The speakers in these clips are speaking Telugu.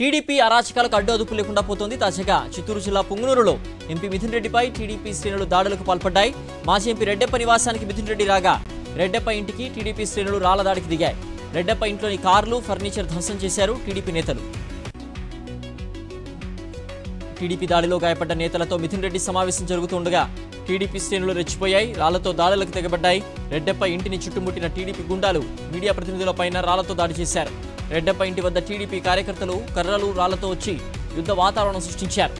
టీడీపీ అరాచకాలకు అడ్డు అదుపు లేకుండా పోతోంది తాజాగా చిత్తూరు జిల్లా పుంగనూరులో ఎంపీ మిథున్ రెడ్డిపై టీడీపీ శ్రేణులు దాడులకు పాల్పడ్డాయి మాజీ ఎంపీ రెడ్డెప్ప నివాసానికి మిథున్ రెడ్డి రాగా రెడ్డెప్ప ఇంటికి టీడీపీ శ్రేణులు రాళ్ల దాడికి దిగాయి రెడ్డెప్ప ఇంట్లోని కార్లు ఫర్నిచర్ ధ్వంసం చేశారు టీడీపీ నేతలు టీడీపీ దాడిలో గాయపడ్డ నేతలతో మిథున్ రెడ్డి సమావేశం జరుగుతుండగా టీడీపీ శ్రేణులు రెచ్చిపోయాయి రాళ్లతో దాడులకు తెగబడ్డాయి రెడ్డెప్ప ఇంటిని చుట్టుముట్టిన టీడీపీ గుండాలు మీడియా ప్రతినిధులపైన రాళ్లతో దాడి చేశారు రెడ్డెప్ప ఇంటి వద్ద టీడీపీ కార్యకర్తలు కర్రలు రాళ్లతో వచ్చి యుద్ధ వాతావరణం సృష్టించారు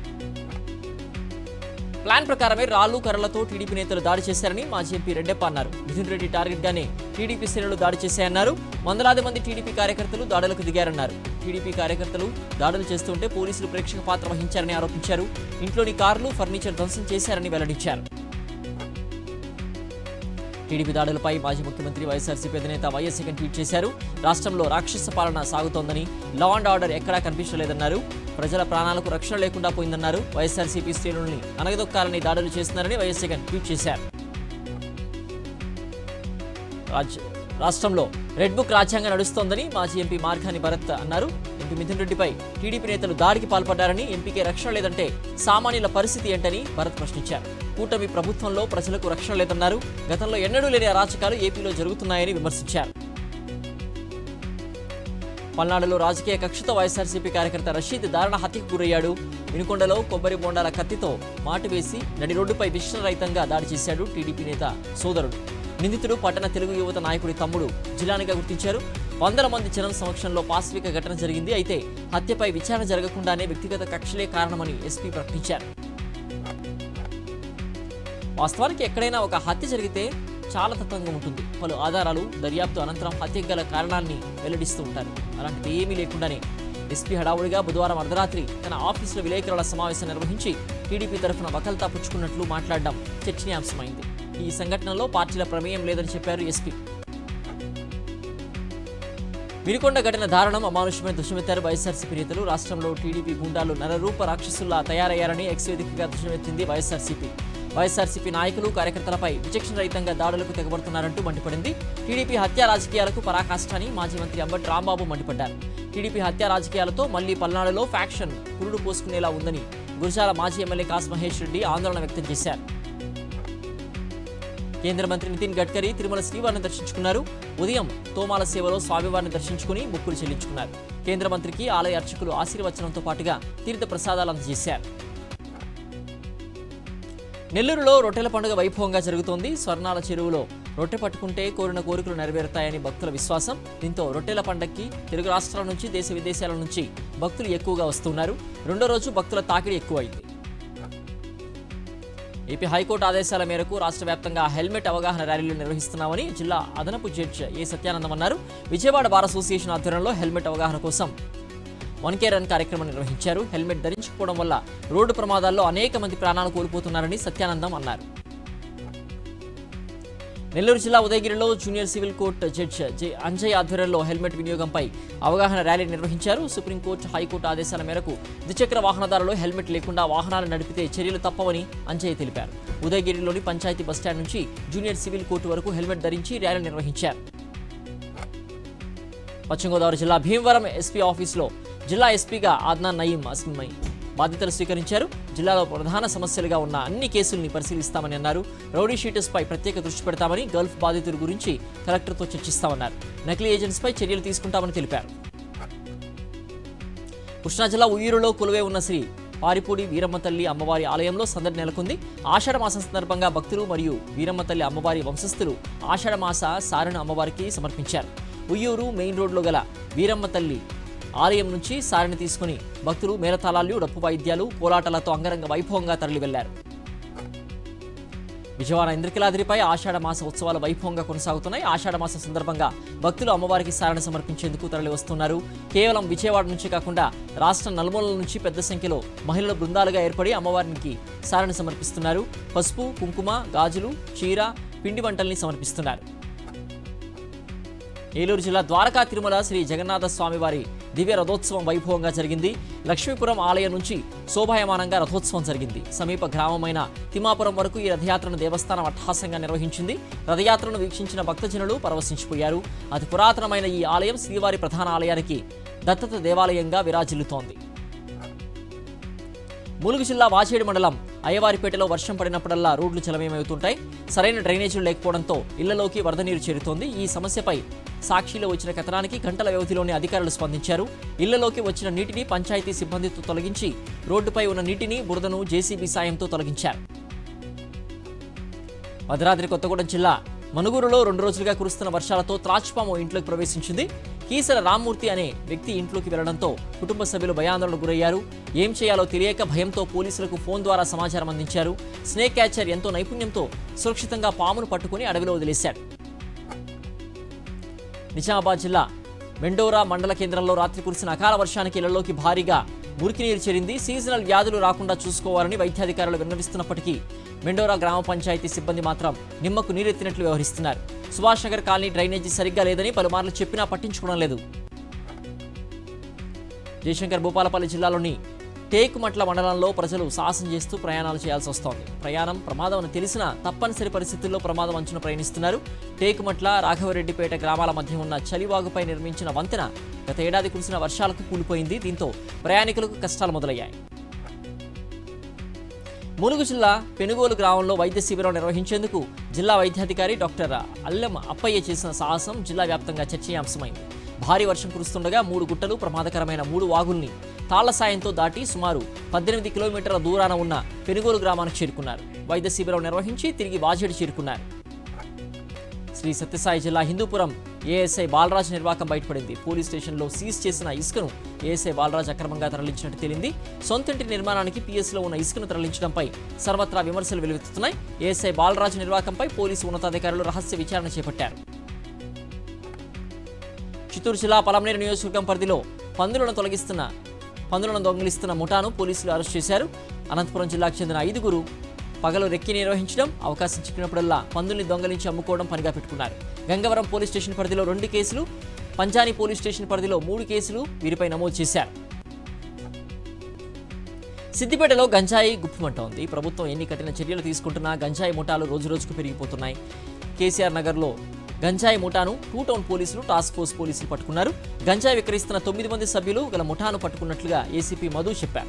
ప్లాన్ ప్రకారమే రాళ్లు కర్రలతో టీడీపీ నేతలు దాడి చేశారని మాజీ ఎంపీ రెడ్డెప్ప అన్నారు మిథున్ రెడ్డి టార్గెట్ గానే టీడీపీ శ్రేణులు దాడి చేశాయన్నారు వందలాది మంది టీడీపీ కార్యకర్తలు దాడులకు దిగారన్నారు టీడీపీ కార్యకర్తలు దాడులు చేస్తుంటే పోలీసులు ప్రేక్షక పాత్ర వహించారని ఆరోపించారు ఇంట్లోని కార్లు ఫర్నిచర్ ధ్వంసం చేశారని వెల్లడించారు టీడీపీ దాడులపై మాజీ ముఖ్యమంత్రి వైఎస్ఆర్సీపీ అధినేత వైఎస్ జగన్ ట్వీట్ చేశారు రాష్ట్రంలో రాక్షస పాలన సాగుతోందని లా అండ్ ఆర్డర్ ఎక్కడా కనిపించలేదన్నారు ప్రజల ప్రాణాలకు రక్షణ లేకుండా పోయిందన్నారు వైఎస్ఆర్సీపీ శ్రేణుల్ని అనగదొక్కాలని దాడులు చేస్తున్నారని వైఎస్ జగన్ ట్వీట్ చేశారు రాజ్- రాష్ట్రంలో రెడ్ బుక్ రాజ్యాంగం నడుస్తోందని మాజీ ఎంపీ మార్గాని భరత్ అన్నారు ఎంపీ మిథున్ రెడ్డిపై టీడీపీ నేతలు దాడికి పాల్పడ్డారని ఎంపీకే రక్షణ లేదంటే సామాన్యుల పరిస్థితి ఏంటని భరత్ ప్రశ్నించారు కూటమి ప్రభుత్వంలో ప్రజలకు రక్షణ లేదన్నారు గతంలో ఎన్నడూ లేని అరాచకాలు ఏపీలో జరుగుతున్నాయని విమర్శించారు పల్నాడులో రాజకీయ కక్షతో వైఎస్ఆర్సీపీ కార్యకర్త రషీద్ దారుణ హత్యకు గురయ్యాడు వినుకొండలో కొబ్బరి బొండాల కత్తితో మాటు వేసి నడి రోడ్డుపై విష్ణురహితంగా దాడి చేశాడు టీడీపీ నేత సోదరుడు నిందితుడు పట్టణ తెలుగు యువత నాయకుడి తమ్ముడు జిలానిగా గుర్తించారు వందల మంది జనం సమక్షంలో పాశ్విక ఘటన జరిగింది అయితే హత్యపై విచారణ జరగకుండానే వ్యక్తిగత కక్షలే కారణమని ఎస్పీ ప్రకటించారు వాస్తవానికి ఎక్కడైనా ఒక హత్య జరిగితే చాలా తత్వంగా ఉంటుంది పలు ఆధారాలు దర్యాప్తు అనంతరం హత్యకు గల కారణాన్ని వెల్లడిస్తూ ఉంటారు అలాంటిది ఏమీ లేకుండానే ఎస్పీ హడావుడిగా బుధవారం అర్ధరాత్రి తన ఆఫీసులో విలేకరుల సమావేశం నిర్వహించి టీడీపీ తరఫున వకల్తా పుచ్చుకున్నట్లు మాట్లాడడం చర్చనీయాంశమైంది ఈ సంఘటనలో పార్టీల ప్రమేయం లేదని చెప్పారు ఎస్పీ వినుకొండ ఘటన దారుణం అమానుషమైన దుష్మెత్తారు వైఎస్ఆర్సీపీ నేతలు రాష్ట్రంలో టీడీపీ గుండాలు నరరూప రాక్షసుల్లా తయారయ్యారని ఎక్స్ వేదికగా దుష్మెత్తింది వైఎస్ఆర్సీపీ వైఎస్ఆర్సీపీ నాయకులు కార్యకర్తలపై విచక్షణ రహితంగా దాడులకు తెగబడుతున్నారంటూ మండిపడింది టీడీపీ హత్య రాజకీయాలకు పరాకాష్ట అని మాజీ మంత్రి అంబటి రాంబాబు మండిపడ్డారు టీడీపీ హత్య రాజకీయాలతో మళ్లీ పల్నాడులో ఫ్యాక్షన్ పురుడు పోసుకునేలా ఉందని గురజాల మాజీ ఎమ్మెల్యే కాస్ మహేష్ రెడ్డి ఆందోళన వ్యక్తం చేశారు కేంద్ర మంత్రి నితిన్ గడ్కరీ తిరుమల శ్రీవారిని దర్శించుకున్నారు ఉదయం తోమాల సేవలో స్వామివారిని దర్శించుకుని మొక్కులు చెల్లించుకున్నారు కేంద్ర మంత్రికి ఆలయ అర్చకులు ఆశీర్వచనంతో పాటుగా తీర్థ ప్రసాదాలు అందజేశారు నెల్లూరులో రొట్టెల పండుగ వైభవంగా జరుగుతోంది స్వర్ణాల చెరువులో రొట్టె పట్టుకుంటే కోరిన కోరికలు నెరవేరుతాయని భక్తుల విశ్వాసం దీంతో రొట్టెల పండగకి తెలుగు రాష్ట్రాల నుంచి దేశ విదేశాల నుంచి భక్తులు ఎక్కువగా వస్తున్నారు రెండో రోజు భక్తుల తాకిడి ఎక్కువైంది ఏపీ హైకోర్టు ఆదేశాల మేరకు రాష్ట్ర వ్యాప్తంగా హెల్మెట్ అవగాహన ర్యాలీలు నిర్వహిస్తున్నామని జిల్లా అదనపు జడ్జి ఏ సత్యానందం అన్నారు విజయవాడ బార్ అసోసియేషన్ ఆధ్వర్యంలో హెల్మెట్ అవగాహన కోసం వన్ కే రన్ కార్యక్రమం నిర్వహించారు హెల్మెట్ ధరించకపోవడం వల్ల రోడ్డు ప్రమాదాల్లో అనేక మంది ప్రాణాలు కోల్పోతున్నారని సత్యానందం అన్నారు నెల్లూరు జిల్లా ఉదయగిరిలో junior civil court judge J Anjay ఆధ్వర్యంలో హెల్మెట్ వినియోగంపై అవగాహన ర్యాలీ నిర్వహించారు సుప్రీంకోర్టు హైకోర్టు ఆదేశాల మేరకు ద్విచక్ర వాహనదారులు హెల్మెట్ లేకుండా వాహనాలు నడిపితే చర్యలు తప్పవని అంజయ్ తెలిపారు ఉదయగిరిలోని పంచాయతీ బస్టాండ్ నుంచి జూనియర్ సివిల్ కోర్టు వరకు హెల్మెట్ ధరించి ర్యాలీ నిర్వహించారు పశ్చిమ గోదావరి జిల్లా భీమవరం ఎస్పీ ఆఫీసులో జిల్లా ఎస్పీగా ఆద్నాన్ నయీం అస్మై బాధ్యతలు స్వీకరించారు జిల్లాలో ప్రధాన సమస్యలుగా ఉన్న అన్ని కేసుల్ని పరిశీలిస్తామని అన్నారు రౌడీ షీటర్స్పై ప్రత్యేక దృష్టి పెడతామని గల్ఫ్ బాధితుల గురించి కలెక్టర్తో చర్చిస్తామన్నారు నకిలీ ఏజెంట్స్పై చర్యలు తీసుకుంటామని తెలిపారు కృష్ణా జిల్లా ఉయ్యూరులో కొలువై ఉన్న శ్రీ పారిపూడి వీరమ్మ తల్లి అమ్మవారి ఆలయంలో సందడి నెలకొంది ఆషాఢ మాసం సందర్భంగా భక్తులు మరియు వీరమ్మ తల్లి అమ్మవారి వంశస్థులు ఆషాఢ మాస సారెను అమ్మవారికి సమర్పించారు ఉయ్యూరు మెయిన్ రోడ్లో గల వీరమ్మ తల్లి ఆలయం నుంచి సారిని తీసుకుని భక్తులు మేళతాళాలు డప్పు వాయిద్యాలు కోలాటాలతో అంగరంగ వైభవంగా తరలి వెళ్లారు విజయవాడ ఇంద్రకిలాద్రిపై ఆషాఢ మాస ఉత్సవాలు వైభవంగా కొనసాగుతున్నాయి ఆషాఢ మాసం సందర్భంగా భక్తులు అమ్మవారికి సారణ సమర్పించేందుకు తరలి వస్తున్నారు కేవలం విజయవాడ నుంచి కాకుండా రాష్ట్ర నలుమూలల నుంచి పెద్ద సంఖ్యలో మహిళల బృందాలుగా ఏర్పడి అమ్మవారికి సారణ సమర్పిస్తున్నారు పసుపు కుంకుమ గాజులు చీర పిండి వంటల్ని సమర్పిస్తున్నారు ఏలూరు జిల్లా ద్వారకా తిరుమల శ్రీ జగన్నాథ స్వామివారి దివ్య రథోత్సవం వైభవంగా జరిగింది లక్ష్మీపురం ఆలయం నుంచి శోభాయమానంగా రథోత్సవం జరిగింది సమీప గ్రామమైన తిమాపురం వరకు ఈ రథయాత్రను దేవస్థానం అట్టహాసంగా నిర్వహించింది రథయాత్రను వీక్షించిన భక్తజనులు పరవశించిపోయారు అతి పురాతనమైన ఈ ఆలయం శ్రీవారి ప్రధాన ఆలయానికి దత్తత దేవాలయంగా విరాజిల్లుతోంది ములుగు జిల్లా వాచేడి మండలం అయ్యవారిపేటలో వర్షం పడినప్పుడల్లా రోడ్లు చలమయమవుతుంటాయి సరైన డ్రైనేజీలు లేకపోవడంతో ఇళ్లలోకి వరద నీరు చేరుతోంది ఈ సమస్యపై సాక్షిలో వచ్చిన కథనానికి గంటల వ్యవధిలోనే అధికారులు స్పందించారు ఇళ్లలోకి వచ్చిన నీటిని పంచాయతీ సిబ్బందితో తొలగించి రోడ్డుపై ఉన్న నీటిని బురదను జేసీబీ సాయంతో తొలగించారు భద్రాద్రి కొత్తగూడెం జిల్లా మనుగురులో రెండు రోజులుగా కురుస్తున్న వర్షాలతో త్రాచుపాము ఇంట్లోకి ప్రవేశించింది కీసర రామ్మూర్తి అనే వ్యక్తి ఇంట్లోకి వెళ్లడంతో కుటుంబ సభ్యులు భయాందోళనకు గురయ్యారు ఏం చేయాలో తెలియక భయంతో పోలీసులకు ఫోన్ ద్వారా సమాచారం అందించారు స్నేక్ క్యాచర్ ఎంతో నైపుణ్యంతో సురక్షితంగా పామును పట్టుకుని అడవిలో వదిలేశాడు నిజామాబాద్ జిల్లా మెండోరా మండల కేంద్రంలో రాత్రి కురిసిన అకాల వర్షానికి ఇళ్లలోకి భారీగా మురికి నీరు చేరింది సీజనల్ వ్యాధులు రాకుండా చూసుకోవాలని వైద్యాధికారులు విన్నవిస్తున్నప్పటికీ మెండోరా గ్రామ పంచాయతీ సిబ్బంది మాత్రం నిమ్మకు నీరెత్తినట్లు వ్యవహరిస్తున్నారు సుభాష్ నగర్ కాలనీ డ్రైనేజీ సరిగ్గా లేదని పలుమార్లు చెప్పినా పట్టించుకోవడం లేదు జయశంకర్ భూపాలపల్లి జిల్లాలోని టేకుమట్ల మండలంలో ప్రజలు సాహసం చేస్తూ ప్రయాణాలు చేయాల్సి వస్తోంది ప్రయాణం ప్రమాదం అని తెలిసినా తప్పనిసరి పరిస్థితుల్లో ప్రమాదం అంచున ప్రయాణిస్తున్నారు టేకుమట్ల రాఘవరెడ్డిపేట గ్రామాల మధ్య ఉన్న చలివాగుపై నిర్మించిన వంతెన గత ఏడాది కురిసిన వర్షాలకు కూలిపోయింది దీంతో ప్రయాణికులకు కష్టాలు మొదలయ్యాయి ములుగు జిల్లా పెనుగోలు గ్రామంలో వైద్య శిబిరం నిర్వహించేందుకు జిల్లా వైద్యాధికారి డాక్టర్ అల్లెం అప్పయ్య చేసిన సాహసం జిల్లా వ్యాప్తంగా చర్చనీయాంశమైంది భారీ వర్షం కురుస్తుండగా మూడు గుట్టలు ప్రమాదకరమైన మూడు వాగుల్ని తాళ్ల సాయంతో దాటి సుమారు పద్దెనిమిది కిలోమీటర్ల దూరాన ఉన్న పెనుగోలు గ్రామానికి చేరుకున్నారు వైద్య శిబిరం నిర్వహించి తిరిగి వాజేడు చేరుకున్నారు శ్రీ సత్యసాయి జిల్లా హిందూపురం ఏఎస్ఐ బాలరాజ్ నిర్వాకం బయటపడింది పోలీస్ స్టేషన్లో సీజ్ చేసిన ఇసుకను ఏఎస్ఐ బాలరాజ్ అక్రమంగా తరలించినట్టు తేలింది సొంతింటి నిర్మాణానికి పిఎస్లో ఉన్న ఇసుకను తరలించడంపై సర్వత్రా విమర్శలు వెలువెత్తుతున్నాయి ఏఎస్ఐ బాలరాజ్ నిర్వాకంపై పోలీసు ఉన్నతాధికారులు రహస్య విచారణ చేపట్టారు చిత్తూరు జిల్లా పలమనేరు నియోజకవర్గం పరిధిలో పందులను తొలగిస్తున్న పందులను దొంగిలిస్తున్న ముఠాను పోలీసులు అరెస్ట్ చేశారు అనంతపురం జిల్లాకు చెందిన ఐదుగురు పగలు రెక్కి నిర్వహించడం అవకాశం చిక్కినప్పుడల్లా పందుల్ని దొంగలించి అమ్ముకోవడం పనిగా పెట్టుకున్నారు గంగవరం పోలీస్ స్టేషన్ పరిధిలో రెండు కేసులు పంజాని పోలీస్ స్టేషన్ పరిధిలో మూడు కేసులు వీరిపై నమోదు చేశారు సిద్దిపేటలో గంజాయి గుప్పిమంటోంది ప్రభుత్వం ఎన్ని కఠిన చర్యలు తీసుకుంటున్నా గంజాయి ముఠాలు రోజురోజుకు పెరిగిపోతున్నాయి కేసీఆర్ నగర్లో గంజాయి ముఠాను టూ టౌన్ పోలీసులు టాస్క్ ఫోర్స్ పోలీసులు పట్టుకున్నారు గంజాయి విక్రయిస్తున్న తొమ్మిది మంది సభ్యులు గల ముఠాను పట్టుకున్నట్లుగా ఏసీపీ మధు చెప్పారు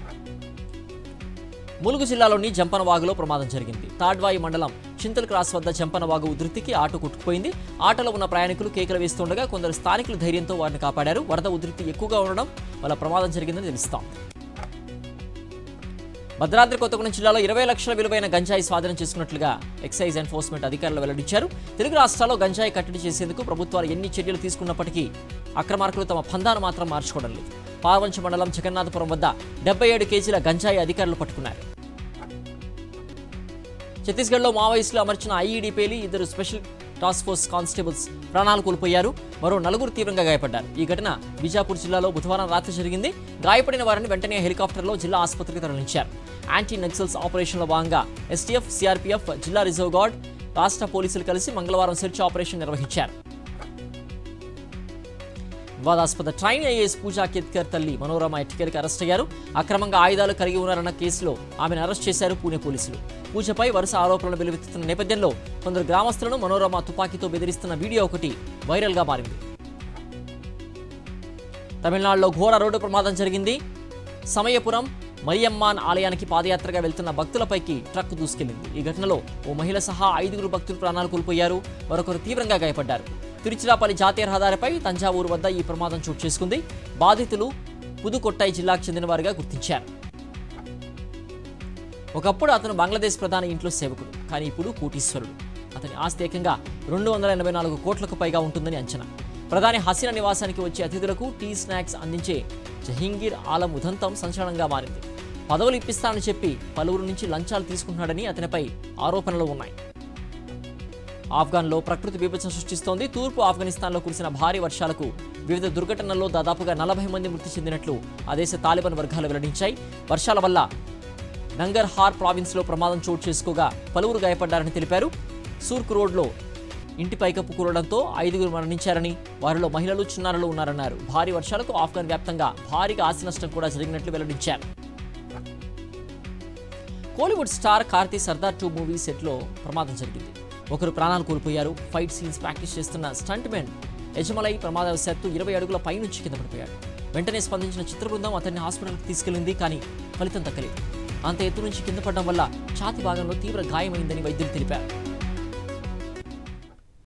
ములుగు జిల్లాలోని జంపనవాగులో ప్రమాదం జరిగింది తాడ్వాయి మండలం చింతల్ క్రాస్ వద్ద జంపనవాగు ఉధృతికి ఆటో కొట్టుకుపోయింది ఆటోలో ఉన్న ప్రయాణికులు కేకలు వేస్తుండగా కొందరు స్థానికులు ధైర్యంతో వారిని కాపాడారు వరద ఉధృతి ఎక్కువగా ఉండడం వల్ల ప్రమాదం జరిగిందని తెలుస్తోంది భద్రాద్రి కొత్తగూడెం జిల్లాలో ఇరవై లక్షల విలువైన గంజాయి స్వాధీనం చేసుకున్నట్లుగా ఎక్సైజ్ ఎన్ఫోర్స్మెంట్ అధికారులు వెల్లడించారు తెలుగు రాష్ట్రాల్లో గంజాయి కట్టడి చేసేందుకు ప్రభుత్వాలు ఎన్ని చర్యలు తీసుకున్నప్పటికీ అక్రమార్కులు తమ పందాను మాత్రం మార్చుకోవడం లేదు పావంచ మండలం జగన్నాథపురం వద్ద డెబ్బై ఏడు కేజీల గంజాయి అధికారులు పట్టుకున్నారు ఛత్తీస్గఢ్లో మావోయిస్టులు అమర్చిన ఐఈడీ పేలి ఇద్దరు స్పెషల్ టాస్క్ ఫోర్స్ కానిస్టేబుల్స్ ప్రాణాలు కోల్పోయారు మరో నలుగురు తీవ్రంగా గాయపడ్డారు ఈ ఘటన బీజాపూర్ జిల్లాలో బుధవారం రాత్రి జరిగింది గాయపడిన వారిని వెంటనే హెలికాప్టర్లో జిల్లా ఆసుపత్రికి తరలించారు యాంటీ నక్సల్స్ ఆపరేషన్లో భాగంగా ఎస్టీఎఫ్ సిఆర్పీఎఫ్ జిల్లా రిజర్వ్ గార్డ్ రాష్ట్ర పోలీసులు కలిసి మంగళవారం సెర్చ్ ఆపరేషన్ నిర్వహించారు వివాదాస్పద ట్రైన్ ఐఏఎస్ పూజా కేత్కర్ తల్లి మనోరమ ఎట్టికల్కి అరెస్ట్ అయ్యారు అక్రమంగా ఆయుధాలు కలిగి ఉన్నారన్న కేసులో ఆమెను అరెస్ట్ చేశారు పూణే పోలీసులు పూజపై వరుస ఆరోపణలు వెలువెత్తుతున్న నేపథ్యంలో కొందరు గ్రామస్తులను మనోరమ తుపాకీతో బెదిరిస్తున్న వీడియో ఒకటి వైరల్గా మారింది తమిళనాడులో ఘోర రోడ్డు ప్రమాదం జరిగింది సమయపురం మరియమ్మాన్ ఆలయానికి పాదయాత్రగా వెళ్తున్న భక్తులపైకి ట్రక్ దూసుకెళ్లింది ఈ ఘటనలో ఓ మహిళ సహా ఐదుగురు భక్తులు ప్రాణాలు కోల్పోయారు మరొకరు తీవ్రంగా గాయపడ్డారు తిరుచిరాపల్లి జాతీయ రహదారిపై తంజావూరు వద్ద ఈ ప్రమాదం చోటు చేసుకుంది బాధితులు పుదుకొట్టాయి జిల్లాకు చెందినవారుగా గుర్తించారు ఒకప్పుడు అతను బంగ్లాదేశ్ ప్రధాని ఇంట్లో సేవకుడు కానీ ఇప్పుడు కోటీశ్వరుడు అతని ఆస్తి ఏకంగా రెండు వందల ఎనభై నాలుగు కోట్లకు పైగా ఉంటుందని అంచనా ప్రధాని హసీనా నివాసానికి వచ్చే అతిథులకు టీ స్నాక్స్ అందించే జహీంగీర్ ఆలం ఉదంతం సంచలనంగా మారింది పదవులు ఇప్పిస్తానని చెప్పి పలువురు నుంచి లంచాలు తీసుకుంటున్నాడని అతనిపై ఆరోపణలు ఉన్నాయి ఆఫ్ఘన్లో ప్రకృతి బీభత్సం సృష్టిస్తోంది తూర్పు ఆఫ్ఘనిస్తాన్లో కురిసిన భారీ వర్షాలకు వివిధ దుర్ఘటనల్లో దాదాపుగా నలభై మంది మృతి చెందినట్లు ఆ దేశ తాలిబాన్ వర్గాలు వెల్లడించాయి వర్షాల వల్ల నంగర్హార్ ప్రావిన్స్లో ప్రమాదం చోటు చేసుకోగా పలువురు గాయపడ్డారని తెలిపారు సూర్క్ రోడ్లో ఇంటి పైకప్పు కూలడంతో ఐదుగురు మరణించారని వారిలో మహిళలు చిన్నారులు ఉన్నారన్నారు భారీ వర్షాలకు ఆఫ్ఘన్ వ్యాప్తంగా భారీగా ఆస్తి నష్టం కూడా జరిగినట్లు వెల్లడించారు Kollywood star Karthi Sardar two movie సెట్లో ప్రమాదం జరిగింది ఒకరు ప్రాణాలు కోల్పోయారు ఫైట్ సీన్స్ ప్రాక్టీస్ చేస్తున్న స్టంట్ మెన్ యజమలై ప్రమాదవశాత్తు ఇరవై అడుగుల పైనుంచి కింద పడిపోయాడు వెంటనే స్పందించిన చిత్ర బృందం అతన్ని హాస్పిటల్కి తీసుకెళ్లింది కానీ ఫలితం దక్కలేదు అంత ఎత్తు నుంచి కింద పడడం వల్ల ఛాతి భాగంలో తీవ్ర గాయమైందని వైద్యులు తెలిపారు